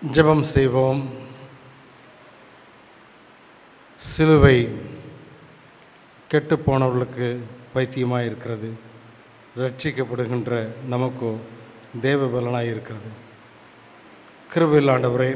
ஜெபம் செய்வோம் சிலுவை கெட்டுப்போனவர்களுக்கு பைத்தியமாக இருக்கிறது ரட்சிக்கப்படுகின்ற நமக்கோ தேவ பலனாக இருக்கிறது கிருபையில் ஆண்டவரே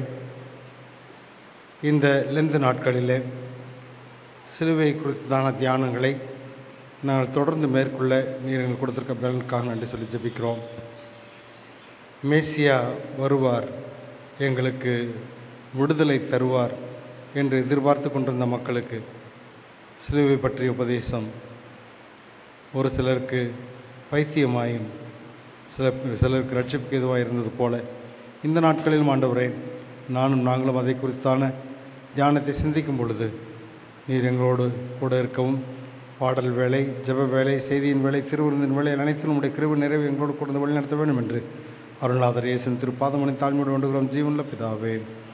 இந்த லெந்து நாட்களிலே சிலுவை குறித்தான தியானங்களை நாங்கள் தொடர்ந்து மேற்கொள்ள நீர் எங்களுக்கு கொடுத்திருக்க பலனுக்காக நன்றி சொல்லி ஜெபிக்கிறோம் மேசியா வருவார் எங்களுக்கு விடுதலை தருவார் என்று எதிர்பார்த்து கொண்டிருந்த மக்களுக்கு சிலுவை பற்றிய உபதேசம் ஒரு சிலருக்கு பைத்தியமாயும் சில சிலருக்கு ரட்சிப்புக்கு எதுவாக இருந்தது போல இந்த நாட்களிலும் ஆண்டவரே நானும் நாங்களும் அதை குறித்தான தியானத்தை சிந்திக்கும் பொழுது நீர் எங்களோடு கூட இருக்கவும் பாடல் வேலை ஜெப வேலை செய்தியின் வேலை திருவிருந்தின் வேலை அனைத்திலும் உடைய கிருப நிறைவு எங்களோடு கூட வழி நடத்த வேண்டும் என்று அருள்நாதர் இயேசுவின் திருப்பாதமணி தாழ்மையோடு வேண்டுகிறோம் ஜீவனுள்ள பிதாவே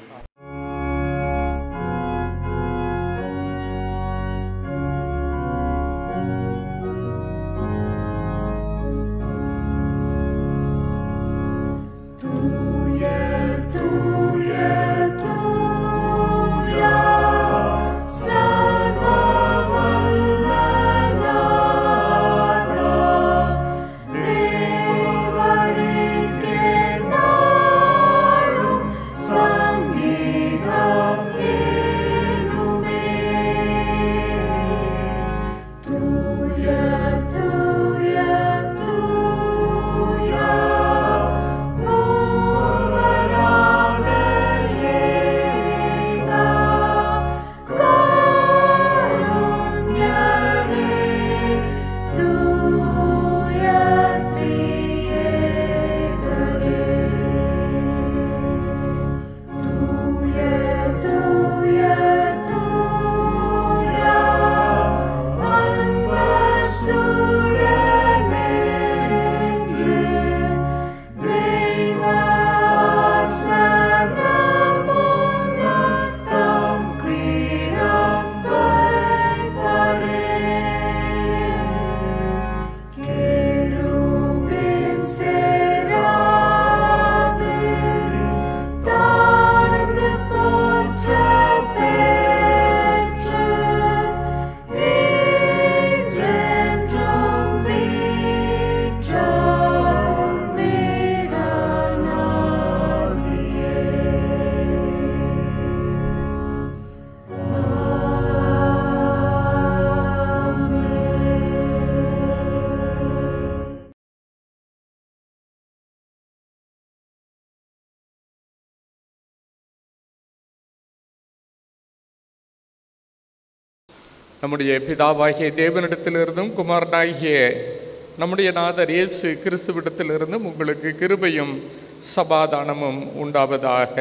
நம்முடைய பிதாவாகிய தேவனிடத்திலிருந்தும் குமாரனாகிய நம்முடைய நாதர் இயேசு கிறிஸ்துவிடத்திலிருந்தும் உங்களுக்கு கிருபையும் சமாதானமும் உண்டாவதாக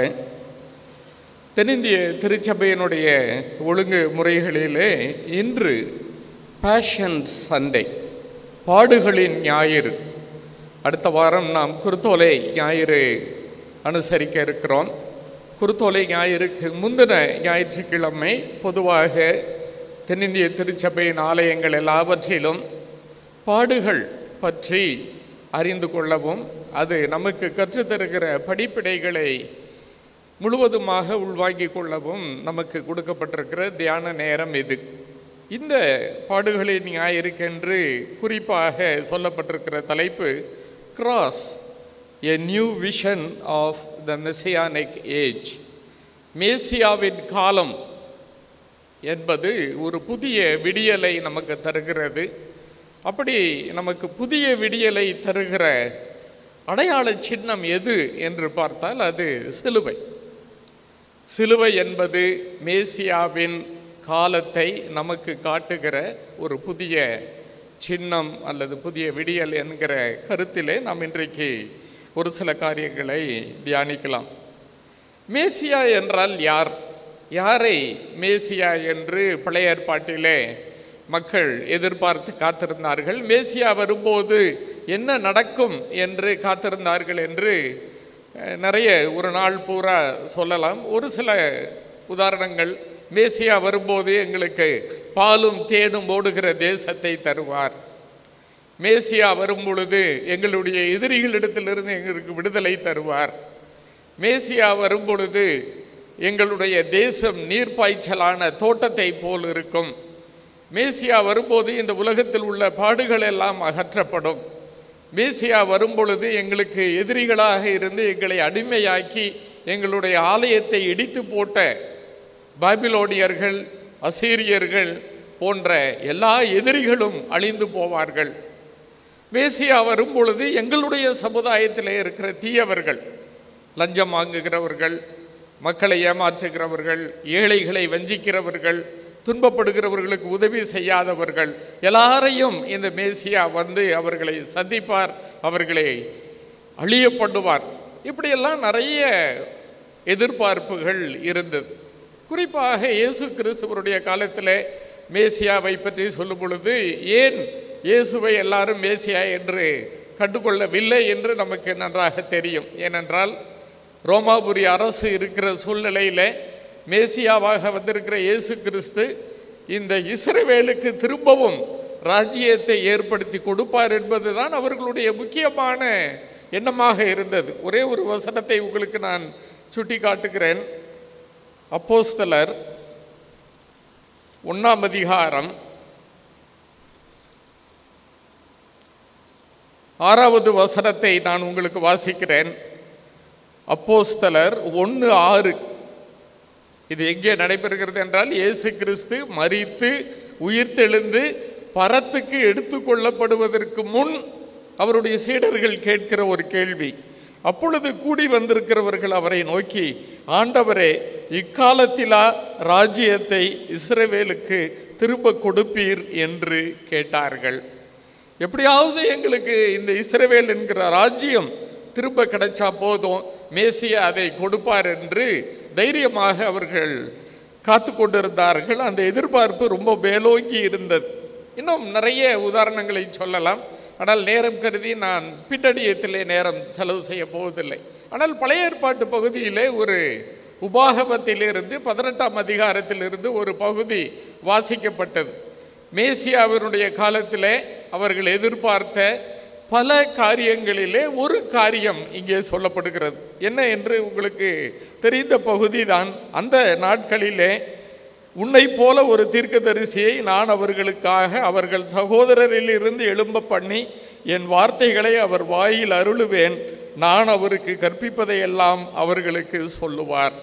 தென்னிந்திய திருச்சபையினுடைய ஒழுங்கு முறைகளிலே இன்று பேஷன் சண்டே பாடுகளின் ஞாயிறு அடுத்த வாரம் நாம் குருத்தோலை ஞாயிறு அனுசரிக்க இருக்கிறோம் குருத்தோலை ஞாயிறுக்கு முந்தின ஞாயிற்றுக்கிழமை பொதுவாக தென்னிந்திய திருச்சபையின் ஆலயங்கள் எல்லாவற்றிலும் பாடுகள் பற்றி அறிந்து கொள்ளவும் அது நமக்கு கற்றுத்தருகிற படிப்பினைகளை முழுவதுமாக உள்வாங்கிக் கொள்ளவும் நமக்கு கொடுக்கப்பட்டிருக்கிற தியான நேரம் இது இந்த பாடுகளின் ஞாயிறுக்கென்று குறிப்பாக சொல்லப்பட்டிருக்கிற தலைப்பு cross a new vision of the messianic age மேசியாவின் காலம் என்பது ஒரு புதிய விடியலை நமக்கு தருகிறது அப்படி நமக்கு புதிய விடியலை தருகிற அடையாள சின்னம் எது என்று பார்த்தால் அது சிலுவை சிலுவை என்பது மேசியாவின் காலத்தை நமக்கு காட்டுகிற ஒரு புதிய சின்னம் அல்லது புதிய விடியல் என்கிற கருத்திலே நாம் இன்றைக்கு ஒரு சில காரியங்களை தியானிக்கலாம் மேசியா என்றால் யார் யாரை மேசியா என்று பழைய ஏற்பாட்டிலே மக்கள் எதிர்பார்த்து காத்திருந்தார்கள் மேசியா வரும்போது என்ன நடக்கும் என்று காத்திருந்தார்கள் என்று நிறைய ஒரு நாள் பூரா சொல்லலாம் ஒரு சில உதாரணங்கள் மேசியா வரும்போது எங்களுக்கு பாலும் தேனும் ஓடுகிற தேசத்தை தருவார் மேசியா வரும் பொழுது எங்களுடைய எதிரிகளிடத்திலிருந்து எங்களுக்கு விடுதலை தருவார் மேசியா வரும் பொழுது எங்களுடைய தேசம் நீர்ப்பாய்ச்சலான தோட்டத்தை போல் இருக்கும் மேசியா வரும்போது இந்த உலகத்தில் உள்ள பாடுகள் எல்லாம் அகற்றப்படும் மேசியா வரும்பொழுது எங்களுக்கு எதிரிகளாக இருந்து எங்களை அடிமையாக்கி எங்களுடைய ஆலயத்தை இடித்து போட்ட பாபிலோனியர்கள் அசீரியர்கள் போன்ற எல்லா எதிரிகளும் அழிந்து போவார்கள் மேசியா வரும் பொழுது எங்களுடைய சமுதாயத்தில் இருக்கிற தீயவர்கள் லஞ்சம் வாங்குகிறவர்கள் மக்களை ஏமாற்றுகிறவர்கள் ஏழைகளை வஞ்சிக்கிறவர்கள் துன்பப்படுகிறவர்களுக்கு உதவி செய்யாதவர்கள் எல்லாரையும் இந்த மேசியா வந்து அவர்களை சந்திப்பார் அவர்களை அழிய பண்ணுவார் இப்படியெல்லாம் நிறைய எதிர்பார்ப்புகள் இருந்தது குறிப்பாக இயேசு கிறிஸ்துவருடைய காலத்தில் மேசியாவை பற்றி சொல்லும் பொழுது ஏன் இயேசுவை எல்லாரும் மேசியா என்று கண்டுகொள்ளவில்லை என்று நமக்கு நன்றாக தெரியும் ஏனென்றால் ரோமாபுரி அரசு இருக்கிற சூழ்நிலையில் மேசியாவாக வந்திருக்கிற இயேசு கிறிஸ்து இந்த இஸ்ரவேலுக்கு திரும்பவும் ராஜ்யத்தை ஏற்படுத்தி கொடுப்பார் என்பதுதான் அவர்களுடைய முக்கியமான எண்ணமாக இருந்தது ஒரே ஒரு வசனத்தை உங்களுக்கு நான் சுட்டி காட்டுகிறேன் அப்போஸ்தலர் ஒன்றாம் அதிகாரம் ஆறாவது வசனத்தை நான் உங்களுக்கு வாசிக்கிறேன் அப்போஸ்தலர் ஒன்று ஆறு இது எங்கே நடைபெறுகிறது என்றால் இயேசு கிறிஸ்து மரித்து உயிர்த்தெழுந்து பரத்துக்கு எடுத்துக்கொள்ளப்படுவதற்கு முன் அவருடைய சீடர்கள் கேட்கிற ஒரு கேள்வி அப்பொழுது கூடி வந்திருக்கிறவர்கள் அவரை நோக்கி ஆண்டவரே இக்காலத்திலா ராஜ்யத்தை இஸ்ரவேலுக்கு திரும்ப கொடுப்பீர் என்று கேட்டார்கள் எப்படியாவது எங்களுக்கு இந்த இஸ்ரவேல் என்கிற ராஜ்யம் திரும்ப கிடைச்சா போதும் மேசியா அதை கொடுப்பார் என்று தைரியமாக அவர்கள் காத்து கொண்டிருந்தார்கள் அந்த எதிர்பார்ப்பு ரொம்ப மேலோங்கி இருந்தது இன்னும் நிறைய உதாரணங்களை சொல்லலாம் ஆனால் நேரம் கருதி நான் பின்னடியத்திலே நேரம் செலவு செய்ய போவதில்லை ஆனால் பழைய ஏற்பாட்டு பகுதியிலே ஒரு உபாகமத்திலிருந்து பதினெட்டாம் அதிகாரத்திலிருந்து ஒரு பகுதி வாசிக்கப்பட்டது மேசியாவினுடைய காலத்திலே அவர்கள் எதிர்பார்த்த பல காரியங்களிலே ஒரு காரியம் இங்கே சொல்லப்படுகிறது என்ன என்று உங்களுக்கு தெரிந்த பகுதி தான் அந்த நாட்களிலே உன்னை போல ஒரு தீர்க்கதரிசியை நான் அவர்களுக்காக அவர்கள் சகோதரரிலிருந்து எழும்ப பண்ணி என் வார்த்தைகளை அவர் வாயில் அருளுவேன் நான் அவருக்கு கற்பிப்பதையெல்லாம் அவர்களுக்கு சொல்லுவார்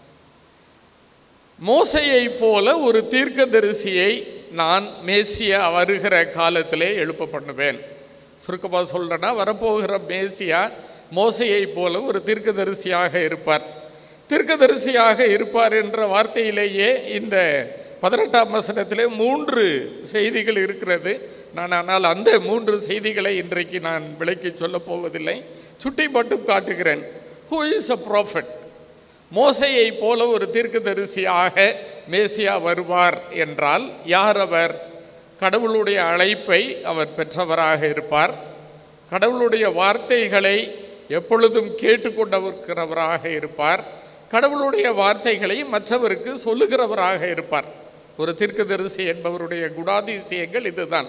மோசையை போல ஒரு தீர்க்கதரிசியை நான் மேசியா வருகிற காலத்திலே எழுப்ப பண்ணுவேன் சுருக்கமாக சொல்கிறேன்னா வரப்போகிற மேசியா மோசையை போல ஒரு தீர்க்கதரிசியாக இருப்பார் தீர்க்கதரிசியாக இருப்பார் என்ற வார்த்தையிலேயே இந்த பதினெட்டாம் வசனத்திலே மூன்று செய்திகள் இருக்கிறது நான் ஆனால் அந்த மூன்று செய்திகளை இன்றைக்கு நான் விளக்கி சொல்லப் போவதில்லை சுட்டி மட்டும் காட்டுகிறேன் ஹூ இஸ் அ ப்ராஃபட் மோசையை போல ஒரு தீர்க்கதரிசியாக மேசியா வருவார் என்றால் யார் அவர் கடவுளுடைய அழைப்பை அவர் பெற்றவராக இருப்பார் கடவுளுடைய வார்த்தைகளை எப்பொழுதும் கேட்டுக்கொண்டிருக்கிறவராக இருப்பார் கடவுளுடைய வார்த்தைகளை மற்றவருக்கு சொல்லுகிறவராக இருப்பார் ஒரு தீர்க்கதரிசி என்பவருடைய குணாதிசயங்கள் இதுதான்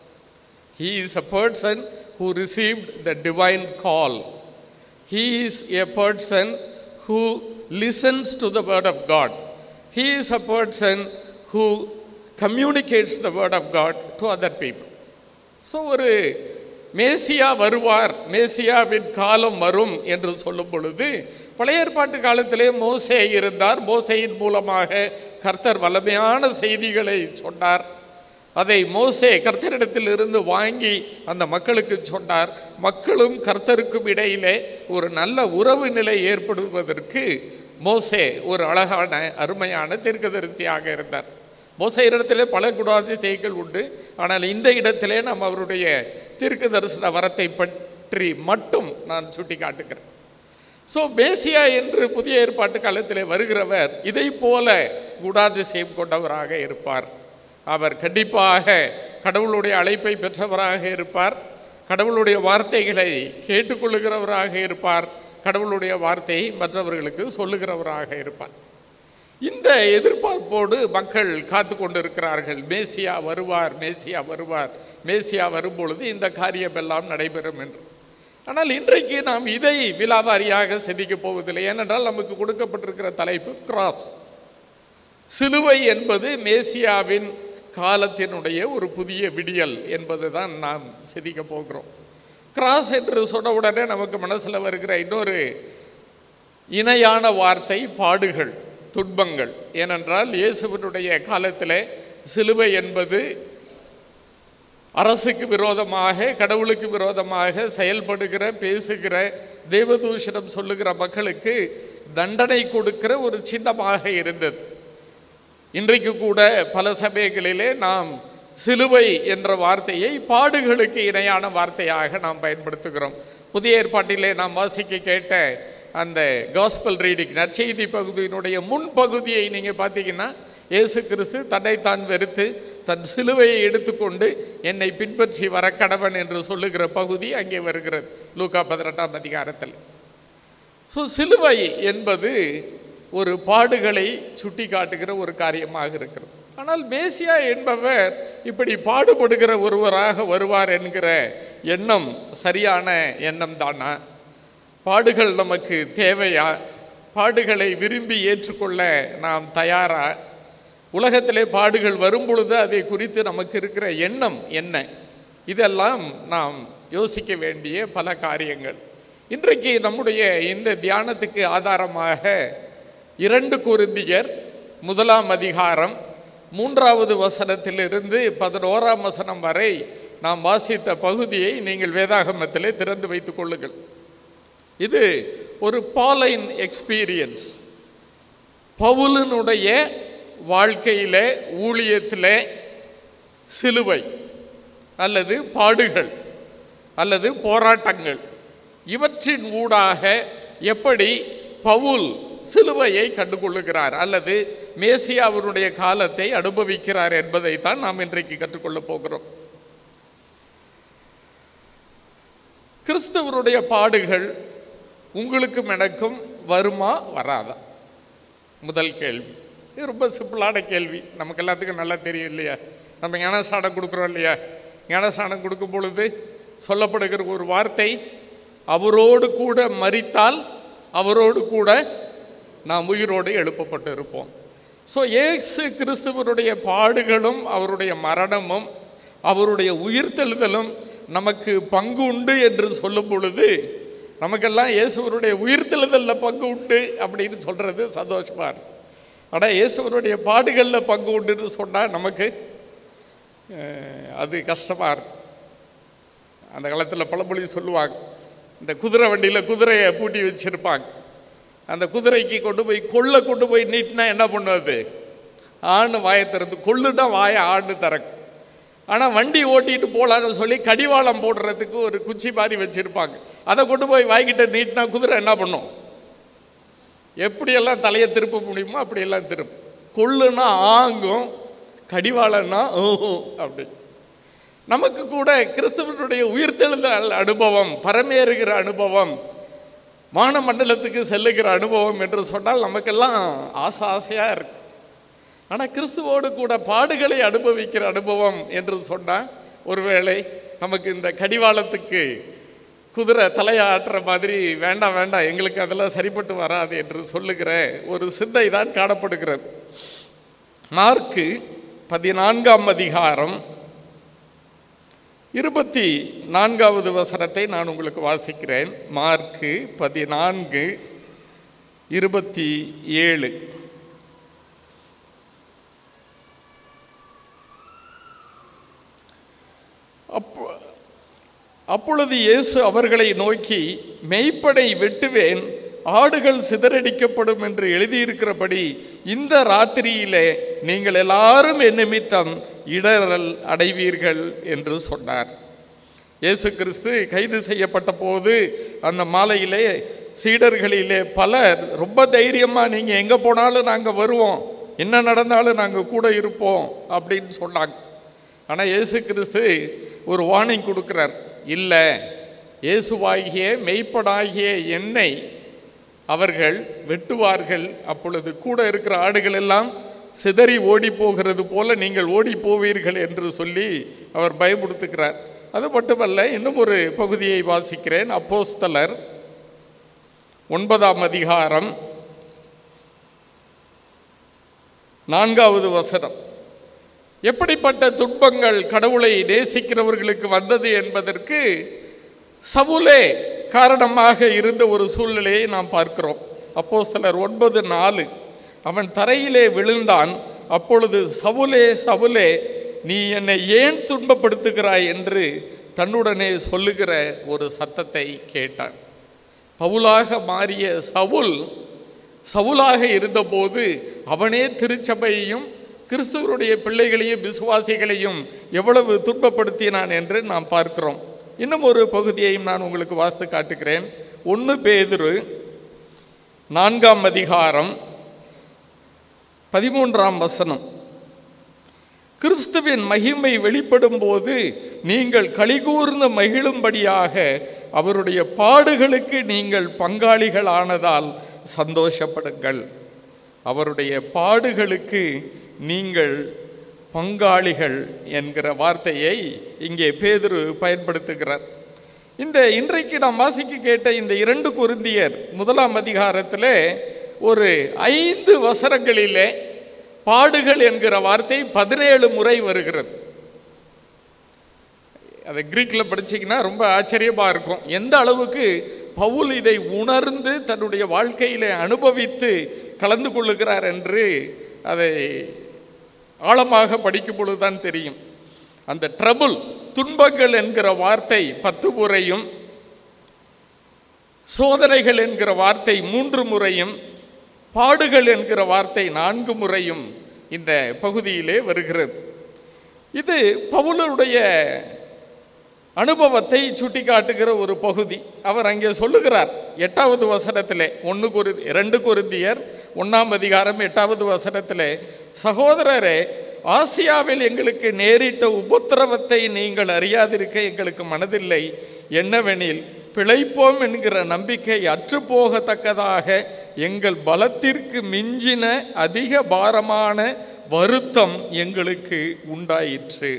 he is a person who received the divine call he is a person who listens to the word of God he is a person who communicates the word of God to other people so ஒரு மேசியா வருவார் மேசியாவின் காலம் வரும் என்று சொல்லும் பொழுது பழைய ஏற்பாட்டு காலத்திலே மோசே இருந்தார் மோசையின் மூலமாக கர்த்தர் வல்லமையான செய்திகளை சொன்னார் அதை மோசே கர்த்தரிடத்தில் இருந்து வாங்கி அந்த மக்களுக்கு சொன்னார் மக்களும் கர்த்தருக்கும் இடையிலே ஒரு நல்ல உறவு நிலை ஏற்படுவதற்கு மோசே ஒரு அழகான அருமையான தீர்க்கதரிசியாக இருந்தார் மோசை இடத்திலே பல குணாதிசயங்கள் உண்டு ஆனால் இந்த இடத்திலே நாம் அவருடைய தீர்க்க தரிசன வரத்தை பற்றி மட்டும் நான் சுட்டி காட்டுகிறேன் ஸோ மேசியா என்று புதிய ஏற்பாட்டு காலத்திலே வருகிறவர் இதை போல குணாதிசயம் கொண்டவராக இருப்பார் அவர் கண்டிப்பாக கடவுளுடைய அழைப்பை பெற்றவராக இருப்பார் கடவுளுடைய வார்த்தைகளை கேட்டுக்கொள்ளுகிறவராக இருப்பார் கடவுளுடைய வார்த்தையை மற்றவர்களுக்கு சொல்லுகிறவராக இருப்பார் இந்த எதிர்பார்ப்போடு மக்கள் காத்து கொண்டிருக்கிறார்கள் மேசியா வருவார் மேசியா வருவார் மேசியா வரும்பொழுது இந்த காரியம் எல்லாம் நடைபெறும் என்று ஆனால் இன்றைக்கு நாம் இதை விலாவாரியாக சிந்திக்கப் போவதில்லை ஏனென்றால் நமக்கு கொடுக்கப்பட்டிருக்கிற தலைப்பு கிராஸ் சிலுவை என்பது மேசியாவின் காலத்தினுடைய ஒரு புதிய விடியல் என்பது தான் நாம் சிந்திக்க போகிறோம் கிராஸ் என்று சொன்ன உடனே நமக்கு மனசில் வருகிற இன்னொரு இணையான வார்த்தை பாடுகள் துன்பங்கள் ஏனென்றால் இயேசுவினுடைய காலத்தில் சிலுவை என்பது அரசுக்கு விரோதமாக கடவுளுக்கு விரோதமாக செயல்படுகிற பேசுகிற தேவதூஷணம் சொல்லுகிற மக்களுக்கு தண்டனை கொடுக்கிற ஒரு சின்னமாக இருந்தது இன்றைக்கு கூட பல சமயங்களிலே நாம் சிலுவை என்ற வார்த்தையை பாடுகளுக்கு இணையான வார்த்தையாக நாம் பயன்படுத்துகிறோம் புதிய ஏற்பாட்டிலே நாம் வாசிக்க கேட்ட அந்த காஸ்பல் ரீடிங் நற்செய்தி பகுதியினுடைய முன்பகுதியை நீங்கள் பார்த்தீங்கன்னா இயேசு கிறிஸ்து தன்னைத்தான் வெறுத்து தன் சிலுவையை எடுத்துக்கொண்டு என்னை பின்பற்றி வர கடவன் என்று சொல்லுகிற பகுதி அங்கே வருகிறது லூக்கா பதினெட்டாம் அதிகாரத்தில் ஸோ சிலுவை என்பது ஒரு பாடுகளை சுட்டி காட்டுகிற ஒரு காரியமாக இருக்கிறது ஆனால் மேசியா என்பவர் இப்படி பாடுபடுகிற ஒருவராக வருவார் என்கிற எண்ணம் சரியான எண்ணம் தானா பாடுகள் நமக்கு தேவையா பாடுகளை விரும்பி ஏற்றுக்கொள்ள நாம் தயாரா உலகத்திலே பாடுகள் வரும் பொழுது அதை குறித்து நமக்கு இருக்கிற எண்ணம் என்ன இதெல்லாம் நாம் யோசிக்க வேண்டிய பல காரியங்கள் இன்றைக்கு நம்முடைய இந்த தியானத்துக்கு ஆதாரமாக இரண்டு குருந்தியர் முதலாம் அதிகாரம் மூன்றாவது வசனத்திலிருந்து பதினோராம் வசனம் வரை நாம் வாசித்த பகுதியை நீங்கள் வேதாகமத்திலே திறந்து வைத்துக் கொள்ளுங்கள் இது ஒரு பாலைன் எக்ஸ்பீரியன்ஸ் பவுலனுடைய வாழ்க்கையிலே ஊழியத்திலே சிலுவை அல்லது பாடுகள் அல்லது போராட்டங்கள் இவற்றின் ஊடாக எப்படி பவுல் சிலுவையை கண்டுகொள்ளுகிறார் அல்லது மேசியாவினுடைய காலத்தை அனுபவிக்கிறார் என்பதைத்தான் நாம் இன்றைக்கு கற்றுக்கொள்ளப் போகிறோம் கிறிஸ்தவருடைய பாடுகள் உங்களுக்கும் எனக்கும் வருமா வராதா முதல் கேள்வி இது ரொம்ப சிம்பிளான கேள்வி நமக்கு எல்லாத்துக்கும் நல்லா தெரியும் இல்லையா நம்ம ஞானஸ்தானம் கொடுக்குறோம் இல்லையா ஞானஸ்தானம் கொடுக்கும் பொழுது சொல்லப்படுகிற ஒரு வார்த்தை அவரோடு கூட மரித்தால் அவரோடு கூட நாம் உயிரோடு எழுப்பப்பட்டு இருப்போம் ஸோ இயேசு கிறிஸ்துவனுடைய பாடுகளும் அவருடைய மரணமும் அவருடைய உயிர்த்தெழுதலும் நமக்கு பங்கு உண்டு என்று சொல்லும் பொழுது நமக்கெல்லாம் இயேசுவருடைய உயிர்த்தெழுதலில் பங்கு உண்டு அப்படின்னு சொல்கிறது சந்தோஷமாக இருக்கு ஆனால் இயேசுவருடைய பாடுகளில் பங்கு உண்டுன்னு சொன்னால் நமக்கு அஹ், அது கஷ்டமாக இருக்கும் அந்த காலத்தில் பழமொழி சொல்லுவாங்க இந்த குதிரை வண்டியில் குதிரையை பூட்டி வச்சுருப்பாங்க அந்த குதிரைக்கு கொண்டு போய் கொள்ள கொண்டு போய் நீட்டினா என்ன பண்ணுவது ஆண் வாயை திறந்து கொள்ளுனா வாயை ஆண்டு திறக்கும் ஆனால் வண்டி ஓட்டிட்டு போகலான்னு சொல்லி கடிவாளம் போடுறதுக்கு ஒரு குச்சி மாதிரி வச்சுருப்பாங்க அதை கொண்டு போய் வாய்கிட்ட நீட்டினா குதிரை என்ன பண்ணும் எப்படியெல்லாம் தலையை திருப்ப முடியுமோ அப்படியெல்லாம் திருப்பும் கொள்ளுனா ஆங்கும் கடிவாளம்னா ஓஹோ அப்படி நமக்கு கூட கிறிஸ்துவனுடைய உயிர்த்தெழுதல் அனுபவம் பரமேறுகிற அனுபவம் வானமண்டலத்துக்கு செல்லுகிற அனுபவம் என்று சொன்னால் நமக்கெல்லாம் ஆசை ஆசையாக இருக்கு ஆனால் கிறிஸ்துவோடு கூட பாடுகளை அனுபவிக்கிற அனுபவம் என்று சொன்னால் ஒருவேளை நமக்கு இந்த கடிவாளத்துக்கு குதிரை தலையாட்டுற மாதிரி வேண்டாம் வேண்டாம் எங்களுக்கு அதெல்லாம் சரிப்பட்டு வராது என்று சொல்லுகிற ஒரு சிந்தை தான் காணப்படுகிறது மார்க்கு பதினான்காம் அதிகாரம் இருபத்தி நான்காவது வசனத்தை நான் உங்களுக்கு வாசிக்கிறேன் மார்க்கு பதினான்கு இருபத்தி ஏழு அப்போ அப்பொழுது இயேசு அவர்களை நோக்கி மெய்ப்படை வெட்டுவேன் ஆடுகள் சிதறடிக்கப்படும் என்று எழுதியிருக்கிறபடி இந்த ராத்திரியிலே நீங்கள் எல்லாரும் என் நிமித்தம் இடரல் அடைவீர்கள் என்று சொன்னார் இயேசு கிறிஸ்து கைது செய்யப்பட்ட போது அந்த மாலையிலே சீடர்களிலே பலர் ரொம்ப தைரியமாக நீங்கள் எங்கே போனாலும் நாங்கள் வருவோம் என்ன நடந்தாலும் நாங்கள் கூட இருப்போம் அப்படின்னு சொன்னாங்க ஆனால் இயேசு கிறிஸ்து ஒரு வார்னிங் கொடுக்குறார் இல்லை இயேசுவாகிய மெய்ப்படாகிய என்னை அவர்கள் வெட்டுவார்கள் அப்பொழுது கூட இருக்கிற ஆடுகள் எல்லாம் சிதறி ஓடி போகிறது போல நீங்கள் ஓடி போவீர்கள் என்று சொல்லி அவர் பயமுடுத்துக்கிறார் அது மட்டுமல்ல இன்னும் ஒரு பகுதியை வாசிக்கிறேன் அப்போஸ்தலர் ஒன்பதாம் அதிகாரம் நான்காவது வசனம் எப்படிப்பட்ட துன்பங்கள் கடவுளை நேசிக்கிறவர்களுக்கு வந்தது என்பதற்கு சவுலே காரணமாக இருந்த ஒரு சூழ்நிலையை நாம் பார்க்கிறோம் அப்போஸ்தலர் ஒன்பது நாலு அவன் தரையிலே விழுந்தான் அப்பொழுது சவுலே சவுலே நீ என்னை ஏன் துன்பப்படுத்துகிறாய் என்று தன்னுடனே சொல்லுகிற ஒரு சத்தத்தை கேட்டான் பவுலாக மாறிய சவுல் சவுலாக இருந்தபோது அவனே திருச்சபையையும் கிறிஸ்துவருடைய பிள்ளைகளையும் விசுவாசிகளையும் எவ்வளவு துன்பப்படுத்தினான் என்று நாம் பார்க்கிறோம் இன்னும் ஒரு பகுதியையும் நான் உங்களுக்கு வாசித்து காட்டுகிறேன் ஒன்று பேதுரு நான்காம் அதிகாரம் பதிமூன்றாம் வசனம் கிறிஸ்துவின் மகிமை வெளிப்படும் போது நீங்கள் கலிகூர்ந்து மகிழும்படியாக அவருடைய பாடுகளுக்கு நீங்கள் பங்காளிகளானதால் சந்தோஷப்படுங்கள் அவருடைய பாடுகளுக்கு நீங்கள் பங்காளிகள் என்கிற வார்த்தையை இங்கே பேதுரு பயன்படுத்துகிறார் இந்த இன்றைக்கு நாம் வாசிக்க கேட்ட இந்த இரண்டு குருந்தியர் முதலாம் அதிகாரத்திலே ஒரு ஐந்து வசனங்களிலே பாடுகள் என்கிற வார்த்தை பதினேழு முறை வருகிறது அதை கிரீக்கில் படிச்சீங்கன்னா ரொம்ப ஆச்சரியமாக இருக்கும் எந்த அளவுக்கு பவுல் இதை உணர்ந்து தன்னுடைய வாழ்க்கையிலே அனுபவித்து கலந்து கொள்ளுகிறார் என்று அதை ஆழமாக படிக்கும் பொழுதுதான் தெரியும் அந்த ட்ரபுள் துன்பங்கள் என்கிற வார்த்தை பத்து முறையும் சோதனைகள் என்கிற வார்த்தை மூன்று முறையும் பாடுகள் என்கிற வார்த்தை நான்கு முறையும் இந்த பகுதியிலே வருகிறது இது பவுலுடைய அனுபவத்தை சுட்டிக்காட்டுகிற ஒரு பகுதி அவர் அங்கே சொல்லுகிறார் எட்டாவது வசனத்திலே ஒன்று குரு ரெண்டு குருந்தியர் ஒன்றாம் அதிகாரம் எட்டாவது வசனத்திலே சகோதரரே ஆசியாவில் எங்களுக்கு நேரிட்ட உபத்திரவத்தை நீங்கள் அறியாதிருக்க எங்களுக்கு மனதில்லை என்னவெனில் பிழைப்போம் என்கிற நம்பிக்கை அற்றுப்போகத்தக்கதாக எங்கள் பலத்திற்கு மிஞ்சின அதிக பாரமான வருத்தம் எங்களுக்கு உண்டாயிற்று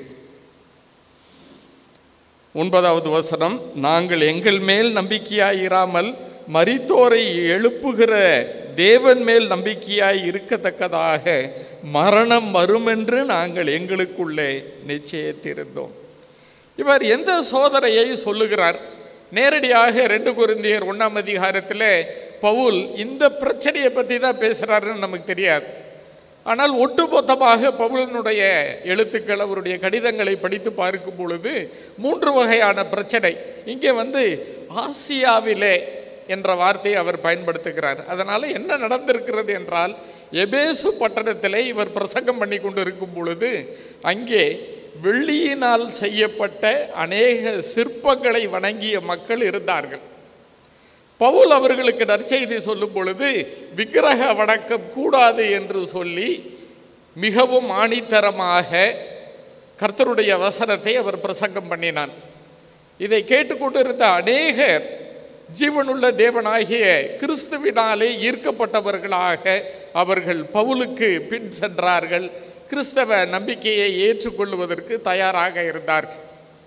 ஒன்பதாவது வசனம் நாங்கள் எங்கள் மேல் நம்பிக்கையாயிராமல் மரித்தோரை எழுப்புகிற தேவன் மேல் நம்பிக்கையாய் இருக்கத்தக்கதாக மரணம் வருமென்று நாங்கள் எங்களுக்குள்ளே நிச்சயித்திருந்தோம் இவர் எந்த சோதனையை சொல்லுகிறார் நேரடியாக ரெண்டு குருந்தியர் ஒன்றாம் அதிகாரத்தில் பவுல் இந்த பிரச்சனையை பற்றி தான் பேசுகிறாருன்னு நமக்கு தெரியாது ஆனால் ஒட்டுமொத்தமாக பவுலனுடைய எழுத்துக்கள் அவருடைய கடிதங்களை படித்து பார்க்கும் பொழுது மூன்று வகையான பிரச்சனை இங்கே வந்து ஆசியாவிலே என்ற வார்த்தையை அவர் பயன்படுத்துகிறார் அதனால் என்ன நடந்திருக்கிறது என்றால் எபேசு பட்டணத்திலே இவர் பிரசங்கம் பண்ணி கொண்டு இருக்கும் பொழுது அங்கே வெள்ளியினால் செய்யப்பட்ட அநேக சிற்பங்களை வணங்கிய மக்கள் இருந்தார்கள் பவுல் அவர்களுக்கு நற்செய்தி சொல்லும் பொழுது விக்கிரக வணக்கம் கூடாது என்று சொல்லி மிகவும் ஆணித்தரமாக கர்த்தருடைய வசனத்தை அவர் பிரசங்கம் பண்ணினான் இதை கேட்டுக்கொண்டிருந்த அநேகர் ஜீவனுள்ள தேவனாகிய கிறிஸ்துவினாலே ஈர்க்கப்பட்டவர்களாக அவர்கள் பவுலுக்கு பின் சென்றார்கள் கிறிஸ்தவ நம்பிக்கையை ஏற்றுக்கொள்வதற்கு தயாராக இருந்தார்கள்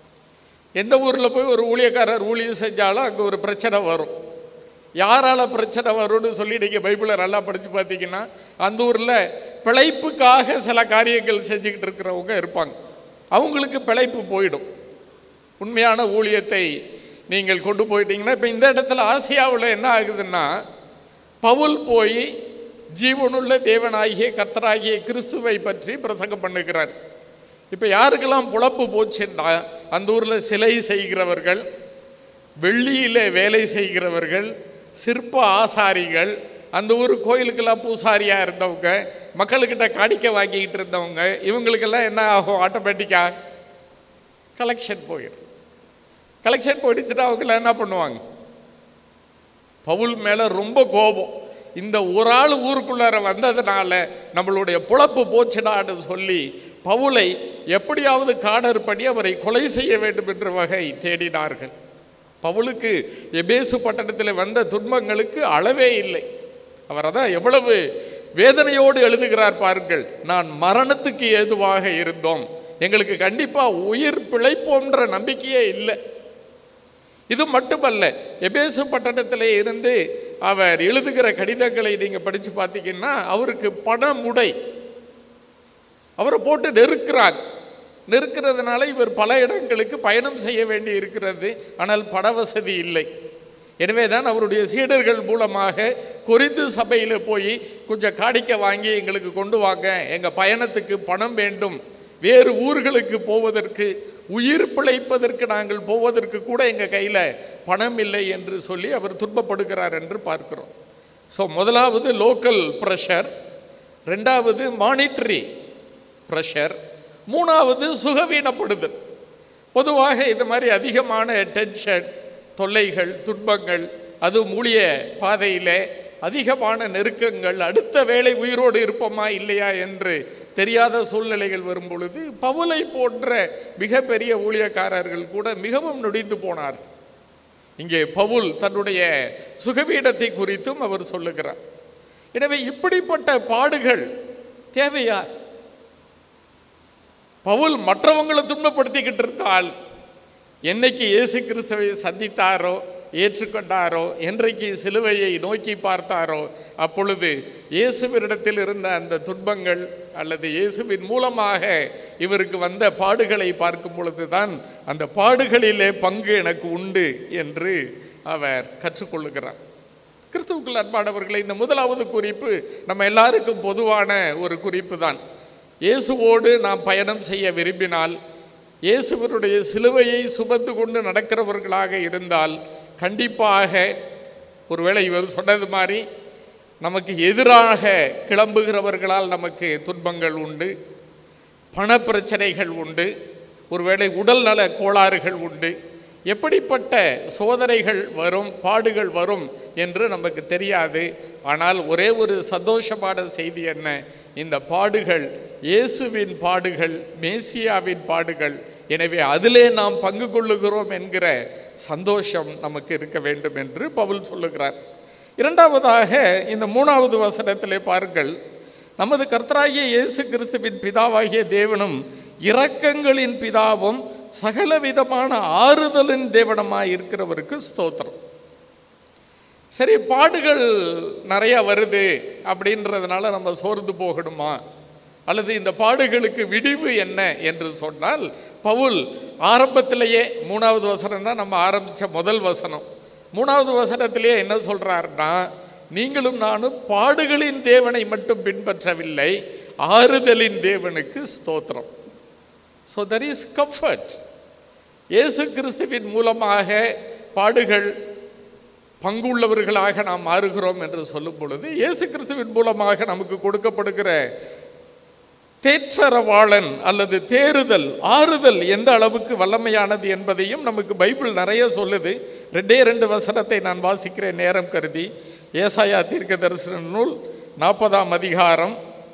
எந்த ஊரில் போய் ஒரு ஊழியக்காரர் ஊழியம் செஞ்சாலும் அங்கே ஒரு பிரச்சனை வரும் யாரால பிரச்சனை வரும்னு சொல்லி நீங்கள் பைபிளை நல்லா படித்து பார்த்தீங்கன்னா அந்த ஊரில் பிழைப்புக்காக சில காரியங்கள் செஞ்சுக்கிட்டு இருக்கிறவங்க இருப்பாங்க அவங்களுக்கு பிழைப்பு போயிடும் உண்மையான ஊழியத்தை நீங்கள் கொண்டு போயிட்டீங்கன்னா இப்போ இந்த இடத்துல ஆசியாவில் என்ன ஆகுதுன்னா பவுல் போய் ஜீவனுள்ள தேவனாகிய கர்த்தராகிய கிறிஸ்துவை பற்றி பிரசங்கம் பண்ணுகிறார் இப்போ யாருக்கெல்லாம் புழப்பு போச்சுன்னா அந்த ஊரில் சிலை செய்கிறவர்கள் வெள்ளியில் வேலை செய்கிறவர்கள் சிற்ப ஆசாரிகள் அந்த ஊர் கோயிலுக்கெல்லாம் பூசாரியாக இருந்தவங்க மக்கள்கிட்ட காணிக்க வாங்கிக்கிட்டு இருந்தவங்க இவங்களுக்கெல்லாம் என்ன ஆகும் ஆட்டோமேட்டிக்காக கலெக்ஷன் போயிடும் கலெக்ஷன் போயிடுச்சுன்னா அவங்கள என்ன பண்ணுவாங்க பவுல் மேலே ரொம்ப கோபம் இந்த ஒரு ஆள் ஊருக்குள்ளார வந்ததுனால நம்மளுடைய புழப்பு போச்சுடான்னு சொல்லி பவுலை எப்படியாவது காடர் பண்ணி அவரை கொலை செய்ய வேண்டும் என்ற வகை தேடினார்கள் பவுலுக்கு எபேசு பட்டணத்தில் வந்த துன்பங்களுக்கு அளவே இல்லை அவர் அதான் எவ்வளவு வேதனையோடு எழுதுகிறார் பாருங்கள் நான் மரணத்துக்கு ஏதுவாக இருந்தோம் எங்களுக்கு கண்டிப்பாக உயிர் பிழைப்போன்ற நம்பிக்கையே இல்லை இது மட்டுமல்ல எபேசு பட்டணத்திலே இருந்து அவர் எழுதுகிற கடிதங்களை நீங்கள் படித்து பார்த்தீங்கன்னா அவருக்கு பணமுடை அவரை போட்டு நெருக்கிறாங்க நெருக்கிறதுனால இவர் பல இடங்களுக்கு பயணம் செய்ய வேண்டி இருக்கிறது ஆனால் பண வசதி இல்லை எனவே தான் அவருடைய சீடர்கள் மூலமாக குறிந்து சபையில் போய் கொஞ்சம் காணிக்க வாங்கி எங்களுக்கு கொண்டு வாங்க எங்கள் பயணத்துக்கு பணம் வேண்டும் வேறு ஊர்களுக்கு போவதற்கு உயிர் பிழைப்பதற்கு நாங்கள் போவதற்கு கூட எங்கள் கையில் பணம் இல்லை என்று சொல்லி அவர் துன்பப்படுகிறார் என்று பார்க்கிறோம் ஸோ முதலாவது லோக்கல் ப்ரெஷர் ரெண்டாவது மானிட்டரி ப்ரெஷர் மூணாவது சுகவீனப்படுதல் பொதுவாக இது மாதிரி அதிகமான டென்ஷன் தொல்லைகள் துன்பங்கள் அது மூலிய பாதையில் அதிகமான நெருக்கங்கள் அடுத்த வேளை உயிரோடு இருப்போமா இல்லையா என்று தெரியாத சூழ்நிலைகள் வரும் பொழுது பவுலை போன்ற மிகப்பெரிய ஊழியக்காரர்கள் கூட மிகவும் நொடிந்து போனார் இங்கே பவுல் தன்னுடைய சுகவீனத்தை குறித்தும் அவர் சொல்லுகிறார் எனவே இப்படிப்பட்ட பாடுகள் தேவையா பவுல் மற்றவங்களை துன்பப்படுத்திக்கிட்டு இருந்தால் என்னைக்கு இயேசு கிறிஸ்துவை சந்தித்தாரோ ஏற்றுக்கொண்டாரோ என்றைக்கு சிலுவையை நோக்கி பார்த்தாரோ அப்பொழுது இயேசுவினிடத்தில் இருந்த அந்த துன்பங்கள் அல்லது இயேசுவின் மூலமாக இவருக்கு வந்த பாடுகளை பார்க்கும் பொழுதுதான் அந்த பாடுகளிலே பங்கு எனக்கு உண்டு என்று அவர் கற்றுக்கொள்ளுகிறார் கிறிஸ்துவுக்குள் அன்பானவர்களை இந்த முதலாவது குறிப்பு நம்ம எல்லாருக்கும் பொதுவான ஒரு குறிப்பு தான் இயேசுவோடு நாம் பயணம் செய்ய விரும்பினால் இயேசுவனுடைய சிலுவையை சுமந்து கொண்டு நடக்கிறவர்களாக இருந்தால் கண்டிப்பாக ஒருவேளை இவர் சொன்னது மாதிரி நமக்கு எதிராக கிளம்புகிறவர்களால் நமக்கு துன்பங்கள் உண்டு பணப்பிரச்சனைகள் உண்டு ஒருவேளை உடல்நல கோளாறுகள் உண்டு எப்படிப்பட்ட சோதனைகள் வரும் பாடுகள் வரும் என்று நமக்கு தெரியாது ஆனால் ஒரே ஒரு சந்தோஷமான செய்தி என்ன இந்த பாடுகள் இயேசுவின் பாடுகள் மேசியாவின் பாடுகள் எனவே அதிலே நாம் பங்கு கொள்ளுகிறோம் என்கிற சந்தோஷம் நமக்கு இருக்க வேண்டும் என்று பவுல் சொல்லுகிறார் இரண்டாவதாக இந்த மூணாவது வசனத்திலே பாருங்கள் நமது கர்த்தராகிய இயேசு கிறிஸ்துவின் பிதாவாகிய தேவனும் இரக்கங்களின் பிதாவும் சகல விதமான ஆறுதலின் தேவனமாய் இருக்கிறவருக்கு ஸ்தோத்திரம் சரி பாடுகள் நிறைய வருது அப்படின்றதுனால நம்ம சோர்ந்து போகணுமா அல்லது இந்த பாடுகளுக்கு விடிவு என்ன என்று சொன்னால் பவுல் ஆரம்பத்திலேயே மூணாவது வசனம் தான் நம்ம ஆரம்பித்த முதல் வசனம் மூணாவது வசனத்திலேயே என்ன சொல்றாருன்னா நீங்களும் நானும் பாடுகளின் தேவனை மட்டும் பின்பற்றவில்லை ஆறுதலின் தேவனுக்கு ஸ்தோத்திரம் ஸோ தர் இஸ் கம்ஃபர்ட் இயேசு கிறிஸ்துவின் மூலமாக பாடுகள் பங்குள்ளவர்களாக நாம் மாறுகிறோம் என்று சொல்லும் பொழுது இயேசு கிறிஸ்துவின் மூலமாக நமக்கு கொடுக்கப்படுகிற தேற்றரவாளன் அல்லது தேறுதல் ஆறுதல் எந்த அளவுக்கு வல்லமையானது என்பதையும் நமக்கு பைபிள் நிறைய சொல்லுது ரெண்டே ரெண்டு வசனத்தை நான் வாசிக்கிறேன் நேரம் கருதி ஏசாயா தீர்க்க தரிசன நூல் நாற்பதாம் அதிகாரம்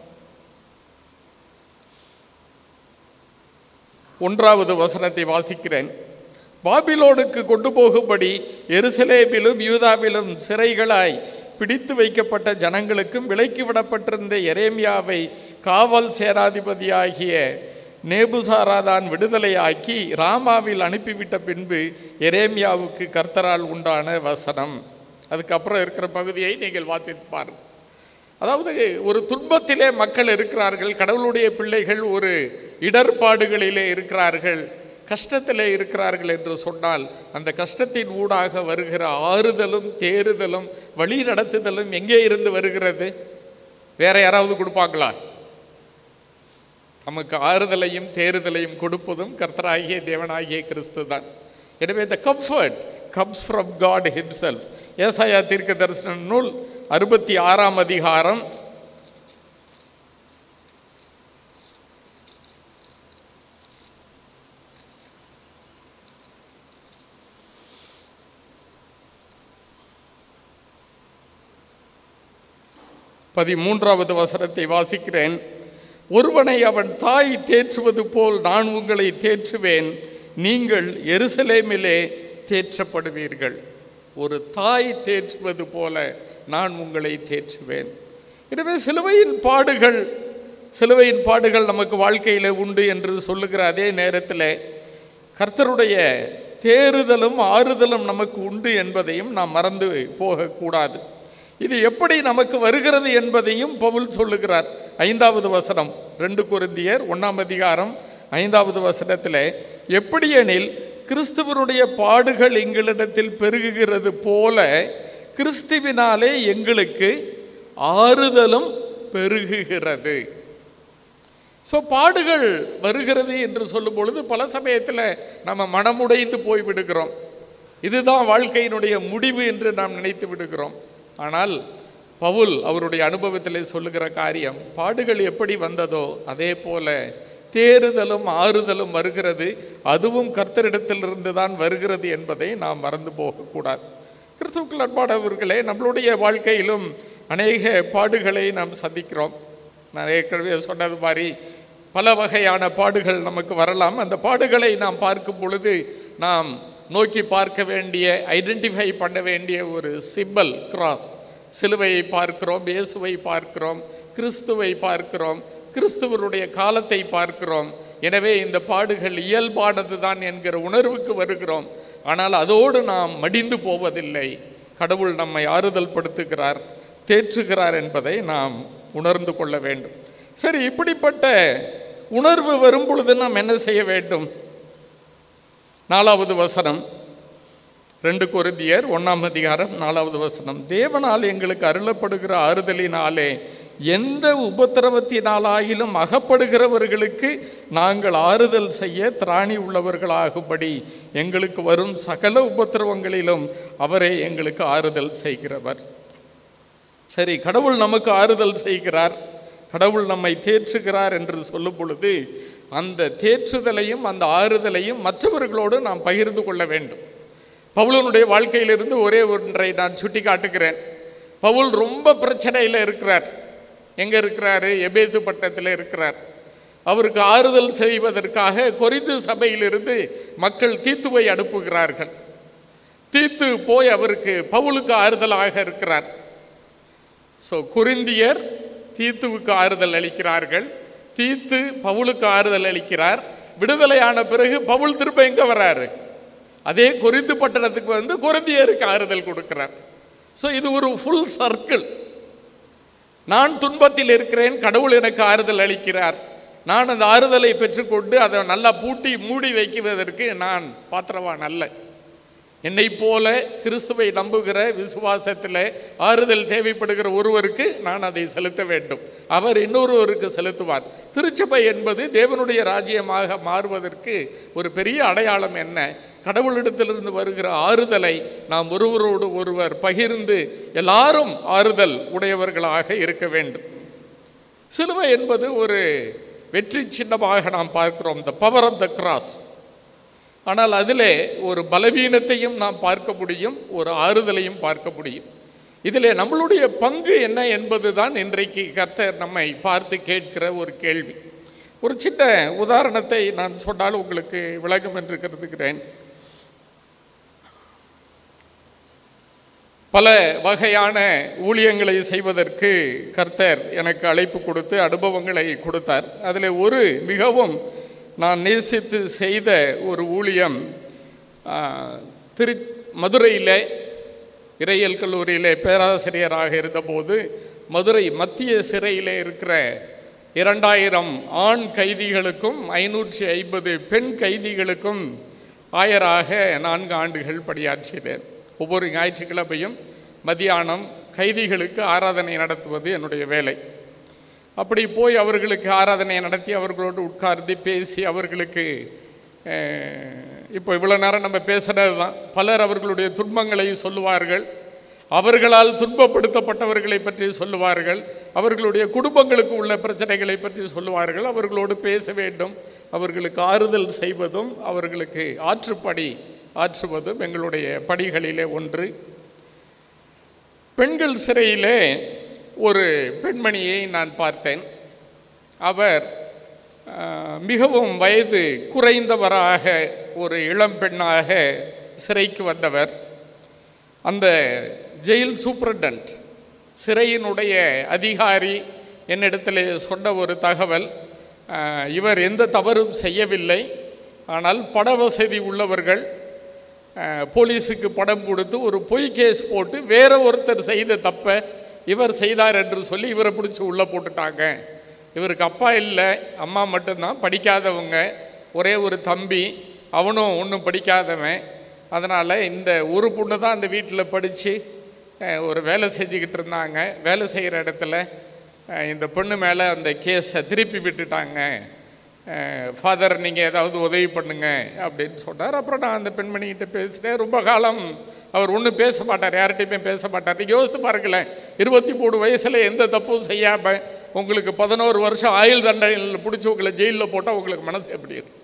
ஒன்றாவது வசனத்தை வாசிக்கிறேன் பாபிலோனுக்கு கொண்டு போகும்படி எருசலேமிலும் யூதாவிலும் சிறைகளாய் பிடித்து வைக்கப்பட்ட ஜனங்களுக்கும் விலக்கி விடப்பட்டிருந்த எரேமியாவை காவல் சேனாதிபதியாகிய நேபுசாராதான் விடுதலையாக்கி ராமாவில் அனுப்பிவிட்ட பின்பு எரேமியாவுக்கு கர்த்தரால் உண்டான வசனம் அதுக்கப்புறம் இருக்கிற பகுதியை நீங்கள் வாசித்து பாருங்கள் அதாவது ஒரு துன்பத்திலே மக்கள் இருக்கிறார்கள் கடவுளுடைய பிள்ளைகள் ஒரு இடர்பாடுகளிலே இருக்கிறார்கள் கஷ்டத்திலே இருக்கிறார்கள் என்று சொன்னால் அந்த கஷ்டத்தின் ஊடாக வருகிற ஆறுதலும் தேறுதலும் வழி நடத்துதலும் எங்கே இருந்து வருகிறது வேற யாராவது கொடுப்பாங்களா நமக்கு ஆறுதலையும் தேறுதலையும் கொடுப்பதும் கர்த்தராகிய தேவனாகிய கிறிஸ்து தான் எனவே இந்த comfort comes from God himself ஏசாயா தீர்க்க தரிசன நூல் அறுபத்தி ஆறாம் அதிகாரம் பதிமூன்றாவது வசனத்தை வாசிக்கிறேன் ஒருவனை அவன் தாய் தேற்றுவது போல் நான் உங்களை தேற்றுவேன் நீங்கள் எருசலேமிலே தேற்றப்படுவீர்கள் ஒரு தாய் தேற்றுவது போல நான் உங்களை தேற்றுவேன் எனவே சிலுவையின் பாடுகள் சிலுவையின் பாடுகள் நமக்கு வாழ்க்கையில் உண்டு என்று சொல்லுகிற அதே நேரத்தில் கர்த்தருடைய தேறுதலும் ஆறுதலும் நமக்கு உண்டு என்பதையும் நாம் மறந்து போகக்கூடாது இது எப்படி நமக்கு வருகிறது என்பதையும் பவுல் சொல்லுகிறார் ஐந்தாவது வசனம் ரெண்டு குருந்தியர் ஒன்றாம் அதிகாரம் ஐந்தாவது வசனத்தில் எப்படியெனில் கிறிஸ்துவனுடைய பாடுகள் எங்களிடத்தில் பெருகுகிறது போல கிறிஸ்துவினாலே எங்களுக்கு ஆறுதலும் பெருகுகிறது ஸோ பாடுகள் வருகிறது என்று சொல்லும் பொழுது பல சமயத்தில் நம்ம மனமுடைந்து போய் விடுகிறோம் இதுதான் வாழ்க்கையினுடைய முடிவு என்று நாம் நினைத்து விடுகிறோம் ஆனால் பவுல் அவருடைய அனுபவத்திலே சொல்லுகிற காரியம் பாடுகள் எப்படி வந்ததோ அதே போல தேறுதலும் ஆறுதலும் வருகிறது அதுவும் கர்த்தரிடத்திலிருந்து தான் வருகிறது என்பதை நாம் மறந்து போகக்கூடாது கிறிஸ்துக்கள் அன்பானவர்களே நம்மளுடைய வாழ்க்கையிலும் அநேக பாடுகளை நாம் சந்திக்கிறோம் நான் ஏற்கனவே சொன்னது மாதிரி பல வகையான பாடுகள் நமக்கு வரலாம் அந்த பாடுகளை நாம் பார்க்கும் பொழுது நாம் நோக்கி பார்க்க வேண்டிய ஐடென்டிஃபை பண்ண வேண்டிய ஒரு சிம்பல் கிராஸ் சிலுவையை பார்க்கிறோம் இயேசுவை பார்க்கிறோம் கிறிஸ்துவை பார்க்கிறோம் கிறிஸ்துவருடைய காலத்தை பார்க்கிறோம் எனவே இந்த பாடுகள் இயல்பானது தான் என்கிற உணர்வுக்கு வருகிறோம் ஆனால் அதோடு நாம் மடிந்து போவதில்லை கடவுள் நம்மை ஆறுதல் படுத்துகிறார் தேற்றுகிறார் என்பதை நாம் உணர்ந்து கொள்ள வேண்டும் சரி இப்படிப்பட்ட உணர்வு வரும் பொழுது நாம் என்ன செய்ய வேண்டும் நாலாவது வசனம் ரெண்டு கொருந்தியர் ஒன்றாம் அதிகாரம் நாலாவது வசனம் தேவனால் எங்களுக்கு அருளப்படுகிற ஆறுதலினாலே எந்த உபத்திரவத்தினாலாயிலும் அகப்படுகிறவர்களுக்கு நாங்கள் ஆறுதல் செய்ய திராணி உள்ளவர்களாகும்படி எங்களுக்கு வரும் சகல உபத்திரவங்களிலும் அவரே எங்களுக்கு ஆறுதல் செய்கிறவர் சரி கடவுள் நமக்கு ஆறுதல் செய்கிறார் கடவுள் நம்மை தேற்றுகிறார் என்று சொல்லும் பொழுது அந்த தேற்றுதலையும் அந்த ஆறுதலையும் மற்றவர்களோடு நாம் பகிர்ந்து கொள்ள வேண்டும் பவுலனுடைய வாழ்க்கையிலிருந்து ஒரே ஒன்றை நான் சுட்டி காட்டுகிறேன் பவுல் ரொம்ப பிரச்சனையில் இருக்கிறார் எங்கே இருக்கிறாரு எபேசு பட்டத்தில் இருக்கிறார் அவருக்கு ஆறுதல் செய்வதற்காக கொரிந்து சபையிலிருந்து மக்கள் தீத்துவை அனுப்புகிறார்கள் தீத்து போய் அவருக்கு பவுலுக்கு ஆறுதலாக இருக்கிறார் ஸோ குருந்தியர் தீத்துவுக்கு ஆறுதல் அளிக்கிறார்கள் தீத்து பவுலுக்கு ஆறுதல் அளிக்கிறார் விடுதலையான பிறகு பவுல் திரும்ப எங்கே வராரு அதே கொரிந்து பட்டணத்துக்கு வந்து கொரிந்தியருக்கு ஆறுதல் கொடுக்கிறார் ஸோ இது ஒரு ஃபுல் சர்க்கிள் நான் துன்பத்தில் இருக்கிறேன் கடவுள் எனக்கு ஆறுதல் அளிக்கிறார் நான் அந்த ஆறுதலை பெற்றுக்கொண்டு அதை நல்லா பூட்டி மூடி வைக்குவதற்கு நான் பாத்திரவான் அல்ல என்னை போல கிறிஸ்துவை நம்புகிற விசுவாசத்தில் ஆறுதல் தேவைப்படுகிற ஒருவருக்கு நான் அதை செலுத்த வேண்டும் அவர் இன்னொருவருக்கு செலுத்துவார் திருச்சபை என்பது தேவனுடைய ராஜ்யமாக மாறுவதற்கு ஒரு பெரிய அடையாளம் என்ன கடவுளிடத்திலிருந்து வருகிற ஆறுதலை நாம் ஒருவரோடு ஒருவர் பகிர்ந்து எல்லாரும் ஆறுதல் உடையவர்களாக இருக்க வேண்டும் சிலுவை என்பது ஒரு வெற்றி சின்னமாக நாம் பார்க்கிறோம் the power of the cross ஆனால் அதிலே ஒரு பலவீனத்தையும் நாம் பார்க்க முடியும் ஒரு ஆறுதலையும் பார்க்க முடியும் இதிலே நம்மளுடைய பங்கு என்ன என்பது தான் இன்றைக்கு கர்த்தர் நம்மை பார்த்து கேட்கிற ஒரு கேள்வி ஒரு சின்ன உதாரணத்தை நான் சொன்னால் உங்களுக்கு விளங்கும் என்று கருதுகிறேன் பல வகையான ஊழியங்களை செய்வதற்கு கர்த்தர் எனக்கு அழைப்பு கொடுத்து அனுபவங்களை கொடுத்தார் அதில் ஒரு மிகவும் நான் நேசித்து செய்த ஒரு ஊழியம் ஆ, திரு மதுரையில் இறையியல் கல்லூரியிலே பேராசிரியராக இருந்தபோது மதுரை மத்திய சிறையிலே இருக்கிற இரண்டாயிரம் ஆண் கைதிகளுக்கும் ஐநூற்றி ஐம்பது பெண் கைதிகளுக்கும் ஆயராக நான்கு ஆண்டுகள் பணியாற்றினேன் ஒவ்வொரு ஞாயிற்றுக்கிழமையும் மதியானம் கைதிகளுக்கு ஆராதனை நடத்துவது என்னுடைய வேலை அப்படி போய் அவர்களுக்கு ஆராதனை நடத்தி அவர்களோடு உட்கார்ந்து பேசி அவர்களுக்கு அஹ், இப்போ இவ்வளோ நேரம் நம்ம பேசுனது தான் பலர் அவர்களுடைய துன்பங்களை சொல்லுவார்கள் அவர்களால் துன்பப்படுத்தப்பட்டவர்களை பற்றி சொல்லுவார்கள் அவர்களுடைய குடும்பங்களுக்கு உள்ள பிரச்சனைகளை பற்றி சொல்லுவார்கள் அவர்களோடு பேச வேண்டும் அவர்களுக்கு ஆறுதல் செய்வதும் அவர்களுக்கு ஆற்றுப்பணி ஆற்றுவதும் எங்களுடைய பணிகளிலே ஒன்று பெண்கள் சிறையிலே ஒரு பெண்மணியை நான் பார்த்தேன் அவர் ஆஹ், மிகவும் வயது குறைந்தவராக ஒரு இளம் பெண்ணாக சிறைக்கு வந்தவர் அந்த ஜெயில் சூப்பரண்டன்ட் சிறையினுடைய அதிகாரி என்னிடத்தில் சொன்ன ஒரு தகவல் அஹ், இவர் எந்த தவறும் செய்யவில்லை ஆனால் பட வசதி உள்ளவர்கள் அஹ், போலீஸுக்கு படம் கொடுத்து ஒரு பொய் கேஸ் போட்டு வேற ஒருத்தர் செய்த தப்பை இவர் செய்தார் என்று சொல்லி இவரை பிடிச்சி உள்ளே போட்டுட்டாங்க இவருக்கு அப்பா இல்லை அம்மா மட்டும்தான் படிக்காதவங்க ஒரே ஒரு தம்பி அவனும் ஒன்றும் படிக்காதவன் அதனால் இந்த ஒரு பொண்ணு தான் அந்த வீட்டில் படித்து ஒரு வேலை செஞ்சுக்கிட்டு இருந்தாங்க வேலை செய்கிற இடத்துல அஹ், இந்த பொண்ணு மேலே அந்த கேஸை திருப்பி விட்டுட்டாங்க ஃபாதர் நீங்கள் ஏதாவது உதவி பண்ணுங்க அப்படின்னு சொன்னார் அப்புறம் நான் அந்த பெண்மணிகிட்ட பேசினேன் ரொம்ப காலம் அவர் ஒன்றும் பேச மாட்டார் யார்கிட்டையுமே பேச மாட்டார் நீங்கள் யோசித்து பாருங்களேன் இருபத்தி மூணு வயசில் எந்த தப்பும் செய்யாமல் உங்களுக்கு பதினோரு வருஷம் ஆயுள் தண்டனையில் பிடிச்சி உங்களை ஜெயிலில் போட்டால் உங்களுக்கு மனசு எப்படி இருக்கும்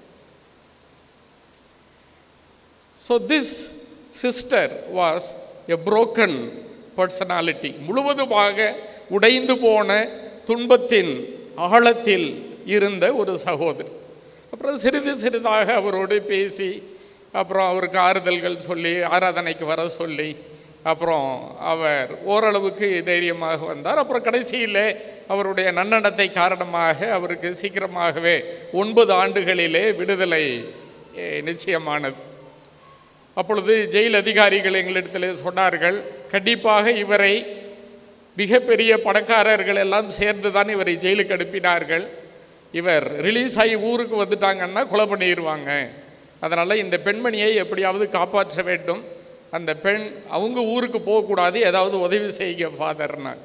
so this sister was a broken personality முழுவதுமாக உடைந்து போன துன்பத்தின் ஆழத்தில் இருந்த ஒரு சகோதரி அப்புறம் சிறிது சிறிதாக அவரோடு பேசி அப்புறம் அவருக்கு ஆறுதல்கள் சொல்லி ஆராதனைக்கு வர சொல்லி அப்புறம் அவர் ஓரளவுக்கு தைரியமாக வந்தார் அப்புறம் கடைசியில் அவருடைய நன்னடத்தை காரணமாக அவருக்கு சீக்கிரமாகவே ஒன்பது ஆண்டுகளிலே விடுதலை eh, நிச்சயமானது அப்பொழுது ஜெயில் அதிகாரிகள் எங்களிடத்தில் சொன்னார்கள் கண்டிப்பாக இவரை மிகப்பெரிய பணக்காரர்கள் எல்லாம் சேர்ந்து தான் இவரை ஜெயிலுக்கு அனுப்பினார்கள் இவர் ரிலீஸ் ஆகி ஊருக்கு வந்துட்டாங்கன்னா கொலை பண்ணிடுவாங்க அதனால் இந்த பெண்மணியை எப்படியாவது காப்பாற்ற வேண்டும் அந்த பெண் அவங்க ஊருக்கு போகக்கூடாது ஏதாவது உதவி செய்யுங்க ஃபாதர்னாங்க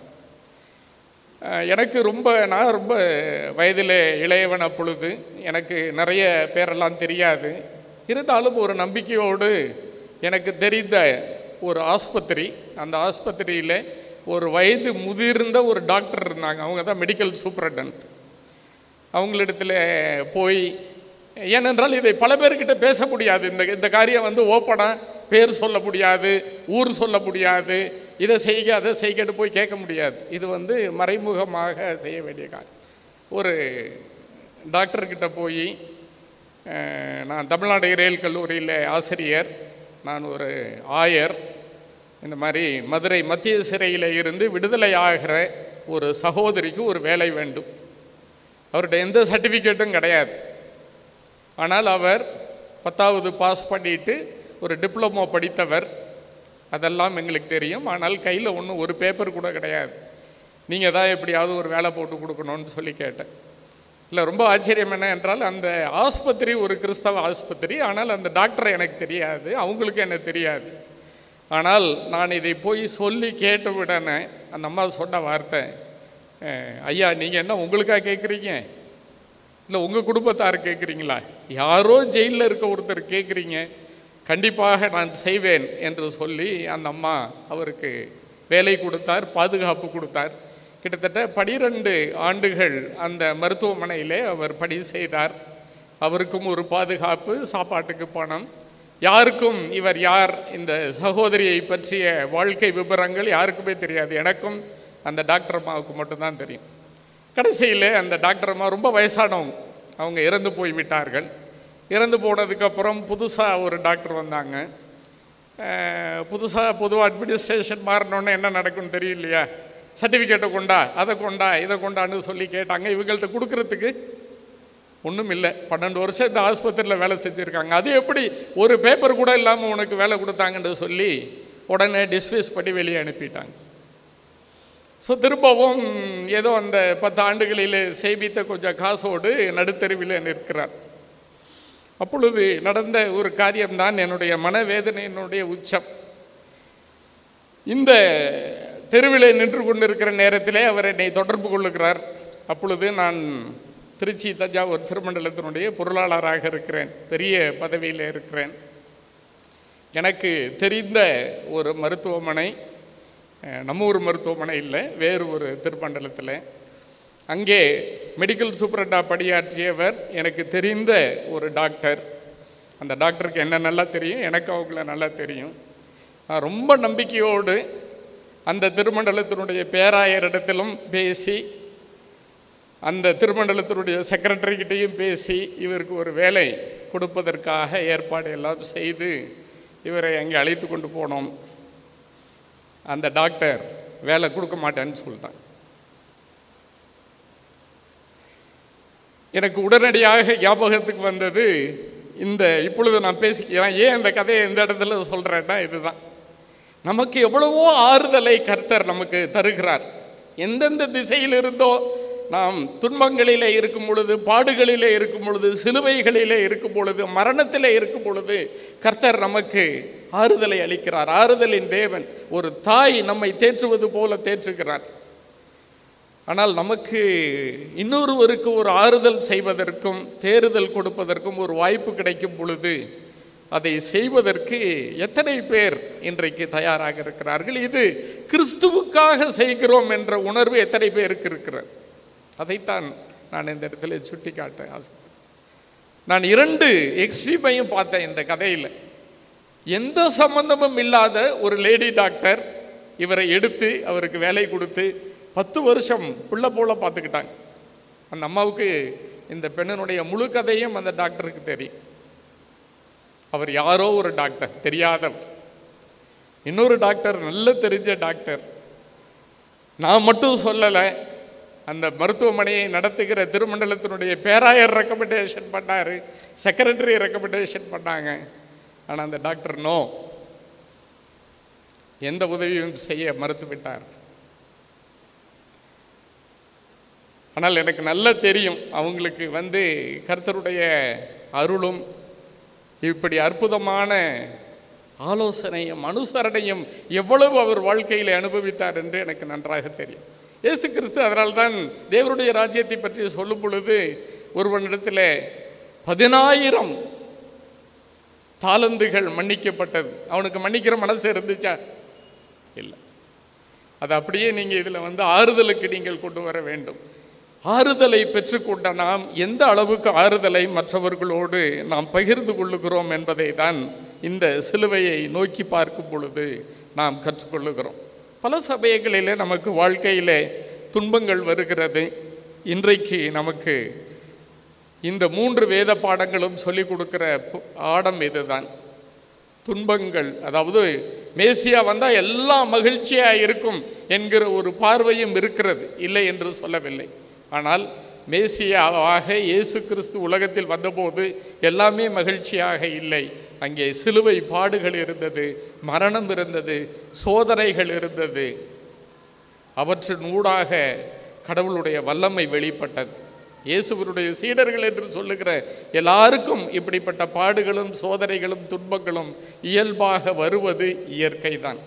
அஹ் எனக்கு ரொம்ப நான் ரொம்ப வயதில் இளையவன் அப்பொழுது எனக்கு நிறைய பேரெல்லாம் தெரியாது இருந்தாலும் ஒரு நம்பிக்கையோடு எனக்கு தெரிந்த ஒரு ஆஸ்பத்திரி அந்த ஆஸ்பத்திரியில் ஒரு வயது முதிர்ந்த ஒரு டாக்டர் இருந்தாங்க அவங்க தான் மெடிக்கல் சூப்பரண்டன்ட் அவங்களிடத்துல போய் ஏனென்றால் இதை பல பேர்கிட்ட பேச முடியாது இந்த இந்த காரியம் வந்து ஓப்பனாக பேர் சொல்ல முடியாது ஊர் சொல்ல முடியாது இதை செய்க அதை செய்கன்னு போய் கேட்க முடியாது இது வந்து மறைமுகமாக செய்ய வேண்டிய காரியம் ஒரு டாக்டர்கிட்ட போய் அஹ், நான் தமிழ்நாடு இறையல் கல்லூரியில் ஆசிரியர் நான் ஒரு ஆயர் இந்த மாதிரி மதுரை மத்திய சிறையில் இருந்து விடுதலை ஆகிற ஒரு சகோதரிக்கு ஒரு வேலை வேண்டும் அவர்கிட்ட எந்த சர்டிஃபிகேட்டும் கிடையாது ஆனால் அவர் பத்தாவது பாஸ் பண்ணிட்டு ஒரு டிப்ளமோ படித்தவர் அதெல்லாம் எங்களுக்கு தெரியும் ஆனால் கையில் ஒன்றும் ஒரு பேப்பர் கூட கிடையாது நீங்கள் தான் எப்படியாவது ஒரு வேலை போட்டு கொடுக்கணும்னு சொல்லி கேட்டேன் இல்லை ரொம்ப ஆச்சரியம் என்ன என்றால் அந்த ஆஸ்பத்திரி ஒரு கிறிஸ்தவ ஆஸ்பத்திரி ஆனால் அந்த டாக்டர் எனக்கு தெரியாது அவங்களுக்கு எனக்கு தெரியாது ஆனால் நான் இதை போய் சொல்லி கேட்ட உடனே அந்த அம்மா சொன்ன வார்த்தை அஹ், ஐயா நீங்கள் என்ன உங்களுக்காக கேட்குறீங்க இல்லை உங்கள் குடும்பத்தார் கேட்குறீங்களா யாரோ ஜெயிலில் இருக்க ஒருத்தர் கேட்குறீங்க கண்டிப்பாக நான் செய்வேன் என்று சொல்லி அந்த அம்மா அவருக்கு வேலை கொடுத்தார் பாதுகாப்பு கொடுத்தார் கிட்டத்தட்ட பனிரெண்டு ஆண்டுகள் அந்த மருத்துவமனையிலே அவர் பணி செய்தார் அவருக்கும் ஒரு பாதுகாப்பு சாப்பாட்டுக்கு பணம் யாருக்கும் இவர் யார் இந்த சகோதரியை பற்றிய வாழ்க்கை விவரங்கள் யாருக்குமே தெரியாது எனக்கும் அந்த டாக்டர் அம்மாவுக்கு மட்டும்தான் தெரியும் கடைசியில் அந்த டாக்டர் அம்மா ரொம்ப வயசானவங்க அவங்க இறந்து போய் விட்டார்கள் இறந்து போனதுக்கப்புறம் புதுசாக ஒரு டாக்டர் வந்தாங்க புதுசாக பொதுவாக அட்மினிஸ்ட்ரேஷன் மாறினோன்னே என்ன நடக்கும்னு தெரியலையா சர்டிஃபிகேட்டை கொண்டா அதை கொண்டா இதை கொண்டான்னு சொல்லி கேட்டாங்க இவங்கள்ட்ட கொடுக்கறதுக்கு ஒன்றும் இல்லை பன்னெண்டு வருஷம் இந்த ஆஸ்பத்திரியில் வேலை செஞ்சுருக்காங்க அது எப்படி ஒரு பேப்பர் கூட இல்லாமல் உனக்கு வேலை கொடுத்தாங்கன்னு சொல்லி உடனே டிஸ்மிஸ் பண்ணி வெளியே அனுப்பிட்டாங்க ஸோ திரும்பவும் ஏதோ அந்த பத்து ஆண்டுகளில் சேமித்த கொஞ்சம் காசோடு நடுத்தெருவில் நிற்கிறார் அப்பொழுது நடந்த ஒரு காரியம்தான் என்னுடைய மனவேதனையினுடைய உச்சம் இந்த தெருவிலே நின்று கொண்டிருக்கிற நேரத்திலே அவர் என்னை தொடர்பு கொள்ளுகிறார் அப்பொழுது நான் திருச்சி தஞ்சாவூர் திருமண்டலத்தினுடைய பொருளாளராக இருக்கிறேன் பெரிய பதவியில் இருக்கிறேன் எனக்கு தெரிந்த ஒரு மருத்துவமனை அஹ், நம்ம ஊர் மருத்துவமனை இல்லை வேறு ஒரு திருமண்டலத்தில் அங்கே மெடிக்கல் சூப்பரண்டா பணியாற்றியவர் எனக்கு தெரிந்த ஒரு டாக்டர் அந்த டாக்டருக்கு என்ன நல்லா தெரியும் எனக்கு அவங்கள நல்லா தெரியும் நான் ரொம்ப நம்பிக்கையோடு அந்த திருமண்டலத்தினுடைய பேராயரிடத்திலும் பேசி அந்த திருமண்டலத்தினுடைய செக்ரட்டரிக்கிட்டையும் பேசி இவருக்கு ஒரு வேலை கொடுப்பதற்காக ஏற்பாடு எல்லாம் செய்து இவரை அங்கே அழைத்து கொண்டு போனோம் அந்த டாக்டர் வேலை கொடுக்க மாட்டேன்னு சொல்லிட்டான் எனக்கு உடனடியாக ஞாபகத்துக்கு வந்தது இந்த இப்பொழுது நான் பேசிக்கிறேன் ஏன் இந்த கதையை இந்த இடத்துல சொல்கிறேன்னா இதுதான் நமக்கு எவ்வளவோ ஆறுதலை கர்த்தர் நமக்கு தருகிறார் எந்தெந்த திசையில் இருந்தோ நாம் துன்பங்களிலே இருக்கும் பொழுது பாடுகளிலே இருக்கும் பொழுது சிலுவைகளிலே இருக்கும் பொழுது மரணத்திலே இருக்கும் பொழுது கர்த்தர் நமக்கு ஆறுதலை அளிக்கிறார் ஆறுதலின் தேவன் ஒரு தாய் நம்மை தேற்றுவது போல தேற்றுகிறார் ஆனால் நமக்கு இன்னொருவருக்கு ஒரு ஆறுதல் செய்வதற்கும் தேறுதல் கொடுப்பதற்கும் ஒரு வாய்ப்பு கிடைக்கும் பொழுது அதை செய்வதற்கு எத்தனை பேர் இன்றைக்கு தயாராக இருக்கிறார்கள் இது கிறிஸ்துவுக்காக செய்கிறோம் என்ற உணர்வு எத்தனை பேருக்கு இருக்கிறது அதைத்தான் நான் இந்த இடத்துல சுட்டி காட்ட ஆசைப்படுறேன் நான் இரண்டு எக்ஸ்ட்ரீமையும் பார்த்தேன் இந்த கதையில் எந்த சம்பந்தமும் இல்லாத ஒரு லேடி டாக்டர் இவரை எடுத்து அவருக்கு வேலை கொடுத்து பத்து வருஷம் புள்ள போல பார்த்துக்கிட்டாங்க அந்த அம்மாவுக்கு இந்த பெண்ணினுடைய முழு கதையும் அந்த டாக்டருக்கு தெரியும் அவர் யாரோ ஒரு டாக்டர் தெரியாதவர் இன்னொரு டாக்டர் நல்ல தெரிஞ்ச டாக்டர் நான் மட்டும் சொல்லலை அந்த மருத்துவமனையை நடத்துகிற திருமண்டலத்தினுடைய பேராயர் ரெக்கமெண்டேஷன் பண்ணார் செக்ரட்டரி ரெக்கமெண்டேஷன் பண்ணாங்க ஆனால் அந்த டாக்டர் நோ எந்த உதவியும் செய்ய மறுத்து விட்டார் ஆனால் எனக்கு நல்லா தெரியும் அவங்களுக்கு வந்து கர்த்தருடைய அருளும் இப்படி அற்புதமான ஆலோசனையும் அனுசரணையும் எவ்வளவு அவர் வாழ்க்கையில் அனுபவித்தார் என்று எனக்கு நன்றாக தெரியும் இயேசு கிறிஸ்து அதனால்தான் தேவருடைய ராஜ்யத்தை பற்றி சொல்லும் பொழுது ஒருவனிடத்தில் பதினாயிரம் தாளந்துகள் மன்னிக்கப்பட்டது அவனுக்கு மன்னிக்கிற மனசு இருந்துச்சா இல்லை அது அப்படியே நீங்கள் இதில் வந்து ஆறுதலுக்கு நீங்கள் கொண்டு வர வேண்டும் ஆறுதலை பெற்றுக்கொண்ட நாம் எந்த அளவுக்கு ஆறுதலை மற்றவர்களோடு நாம் பகிர்ந்து கொள்ளுகிறோம் என்பதை தான் இந்த சிலுவையை நோக்கி பார்க்கும் பொழுது நாம் கற்றுக்கொள்ளுகிறோம் பல சமயங்களிலே நமக்கு வாழ்க்கையிலே துன்பங்கள் வருகிறது இன்றைக்கு நமக்கு இந்த மூன்று வேத பாடங்களும் சொல்லிக் கொடுக்கிற பு- ஆடம் இதுதான் துன்பங்கள் அதாவது மேசியா வந்தால் எல்லாம் மகிழ்ச்சியாக இருக்கும் என்கிற ஒரு பார்வையும் இருக்கிறது இல்லை என்று சொல்லவில்லை ஆனால் மேசியாவாக இயேசு கிறிஸ்து உலகத்தில் வந்தபோது எல்லாமே மகிழ்ச்சியாக இல்லை அங்கே சிலுவை பாடுகள் இருந்தது மரணம் இருந்தது சோதனைகள் இருந்தது அவற்றின் ஊடாக கடவுளுடைய வல்லமை வெளிப்பட்டது இயேசுவருடைய சீடர்கள் என்று சொல்லுகிற எல்லாருக்கும் இப்படிப்பட்ட பாடுகளும் சோதனைகளும் துன்பங்களும் இயல்பாக வருவது இயற்கைதான்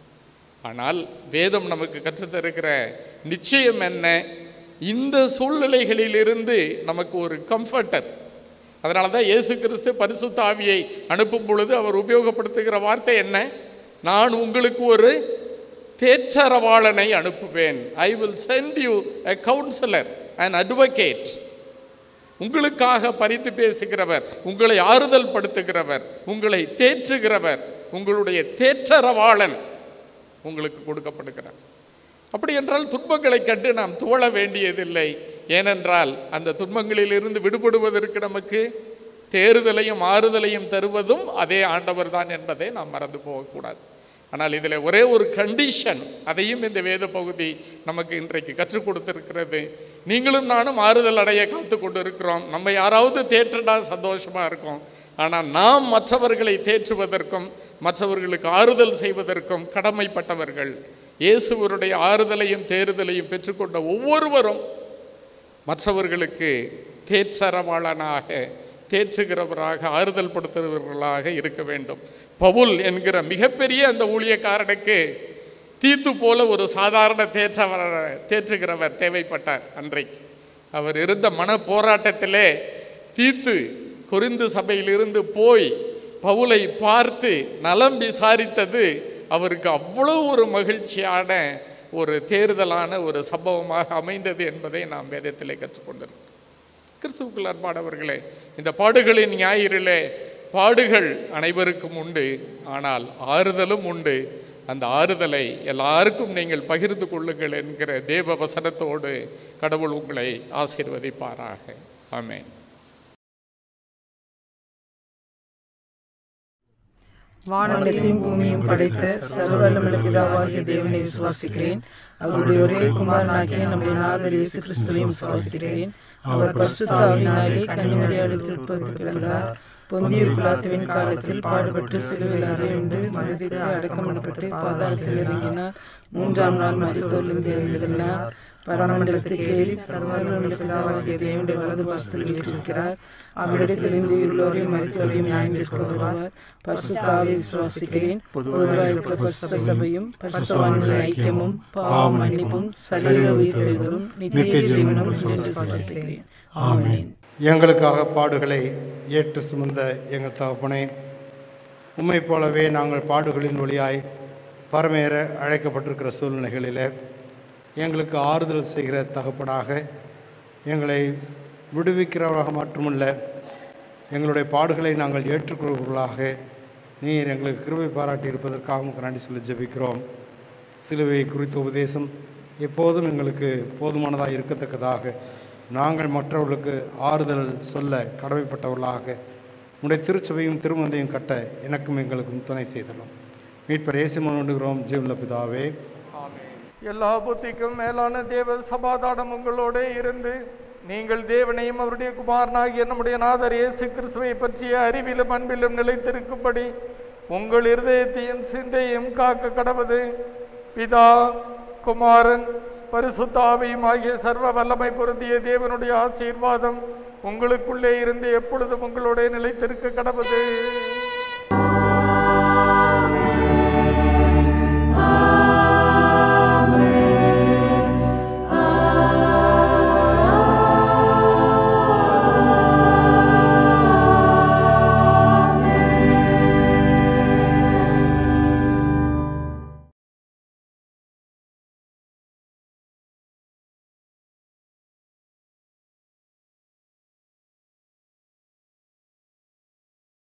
ஆனால் வேதம் நமக்கு கற்றுத்தருகிற நிச்சயம் என்ன இந்த சூழ்நிலைகளிலிருந்து நமக்கு ஒரு கம்ஃபர்டர் அதனால தான் இயேசு கிறிஸ்து பரிசுத்த ஆவியை அனுப்பும் பொழுது அவர் உபயோகப்படுத்துகிற வார்த்தை என்ன நான் உங்களுக்கு ஒரு தேற்றரவாளனை அனுப்புவேன் I will send you a counsellor and advocate உங்களுக்காக பரிந்து பேசுகிறவர் உங்களை ஆறுதல் படுத்துகிறவர் உங்களை தேற்றுகிறவர் உங்களுடைய தேற்றரவாளன் உங்களுக்கு கொடுக்கப்படுகிறார் அப்படி என்றால் துன்பங்களை கண்டு நாம் துவள வேண்டியதில்லை ஏனென்றால் அந்த துன்பங்களிலிருந்து விடுபடுவதற்கு நமக்கு தேறுதலையும் ஆறுதலையும் தருவதும் அதே ஆண்டவர் தான் என்பதை நாம் மறந்து போகக்கூடாது ஆனால் இதில் ஒரே ஒரு கண்டிஷன் அதையும் இந்த வேத பகுதி நமக்கு இன்றைக்கு கற்றுக் கொடுத்திருக்கிறது நீங்களும் நானும் ஆறுதல் அடைய காத்து கொண்டு இருக்கிறோம் நம்ம யாராவது தேற்றடா சந்தோஷமாக இருக்கும் ஆனால் நாம் மற்றவர்களை தேற்றுவதற்கும் மற்றவர்களுக்கு ஆறுதல் செய்வதற்கும் கடமைப்பட்டவர்கள் இயேசுவருடைய ஆறுதலையும் தேறுதலையும் பெற்றுக்கொண்ட ஒவ்வொருவரும் மற்றவர்களுக்கு தேற்றரவாளனாக தேற்றுகிறவராக ஆறுதல் படுத்துகிறவர்களாக இருக்க வேண்டும் பவுல் என்கிற மிகப்பெரிய அந்த ஊழியக்காரனுக்கு தீத்து போல ஒரு சாதாரண தேற்றவர் தேற்றுகிறவர் தேவைப்பட்டார் அன்றைக்கு அவர் இருந்த மன போராட்டத்திலே தீத்து கொரிந்து சபையிலிருந்து போய் பவுலை பார்த்து நலம் விசாரித்தது அவருக்கு அவ்வளோ ஒரு மகிழ்ச்சியான ஒரு தேர்தலான ஒரு சம்பவமாக அமைந்தது என்பதை நாம் வேதத்திலே கற்றுக்கொண்டிருக்கிறோம் கிறிஸ்துவுக்குள் அன்பானவர்களே இந்த பாடுகளின் ஞாயிறிலே பாடுகள் அனைவருக்கும் உண்டு ஆனால் ஆறுதலும் உண்டு அந்த ஆறுதலை எல்லாருக்கும் நீங்கள் பகிர்ந்து கொள்ளுங்கள் என்கிற தேவ வசனத்தோடு கடவுள் உங்களை ஆசீர்வதிப்பாராக ஆமென் வானத்தையும் பூமியும் படைத்த சர்வவல்லமுள்ள பிதாவாகிய தேவனை விசுவாசிக்கிறேன் அவருடைய ஒரே குமாரனாகிய நம்முடைய நாதர் இயேசு கிறிஸ்துவையும் விசுவாசிக்கிறேன் அவர் பரிசுத்தாவினாலே கன்னிமரியாளில் திருப்பத்து பிறந்தார் பொந்திய பிலாத்துவின் காலத்தில் பாடுபட்டு சிலுவையில் அறையுண்டு மறுதித்து அடக்கம் பண்ணப்பட்டு பாதாளத்தில் இறங்கினார் மூன்றாம் நாள் மருத்துவலிருந்து எழுந்திருந்தார் பரமண்டலத்துக்கு ஏறி சர்வர்களுடைய தேவனுடைய வலது பாசத்தில் வீற்றிருக்கிறார் அவரிடத்திலிருந்து உள்ளோரையும் மருத்துவரையும் நியாயந்திருக்க வருவார் பரிசுத்தாவை விசுவாசிக்கிறேன் பொதுவாக பரிசுத்த சபையும் பரிசுத்தவான்களின் ஐக்கியமும் பாவ மன்னிப்பும் சரீர உயிர்த்தெழுதலும் நித்திய ஜீவனும் என்று விசுவாசிக்கிறேன் ஆமென் எங்களுக்காக பாடுகளை ஏற்று சுமந்த எங்கள் தகப்பனே உம்மை போலவே நாங்கள் பாடுகளின் வழியாய் பரமேற அழைக்கப்பட்டிருக்கிற சூழ்நிலைகளில் எங்களுக்கு ஆறுதல் செய்கிற தகப்பனாக எங்களை விடுவிக்கிறவராக மட்டுமல்ல எங்களுடைய பாடுகளை நாங்கள் ஏற்றுக்கொள்வர்களாக நீர் எங்களுக்கு கிருபை பாராட்டி இருப்பதற்காக உமக்கு நன்றி சொல்லி ஜெபிக்கிறோம் சிலுவை குறித்த உபதேசம் எப்போதும் எங்களுக்கு போதுமானதாக இருக்கத்தக்கதாக நாங்கள் மற்றவர்களுக்கு ஆறுதல் சொல்ல கடமைப்பட்டவர்களாக உடைய திருச்சபையும் திருமந்தையும் கட்ட எனக்கும் எங்களுக்கும் துணை செய்தலும் மீட்பர் இயேசு வேண்டுகிறோம் ஜீவன பிதாவே எல்லா புத்திக்கும் மேலான தேவ சமாதானம் உங்களோட இருந்து நீங்கள் தேவனையும் அவருடைய குமாரனாகிய நம்முடைய நாதர் இயேசு கிறிஸ்துவை பற்றிய அறிவிலும் அன்பிலும் நிலைத்திருக்கும்படி உங்கள் இருதயத்தையும் சிந்தையும் காக்க கடவது பிதா குமாரன் பரிசுத்தாவியும் ஆகிய சர்வ வல்லமை பொருந்திய தேவனுடைய ஆசீர்வாதம் உங்களுக்குள்ளே இருந்து எப்பொழுதும் உங்களோட நிலைத்திருக்க கடவது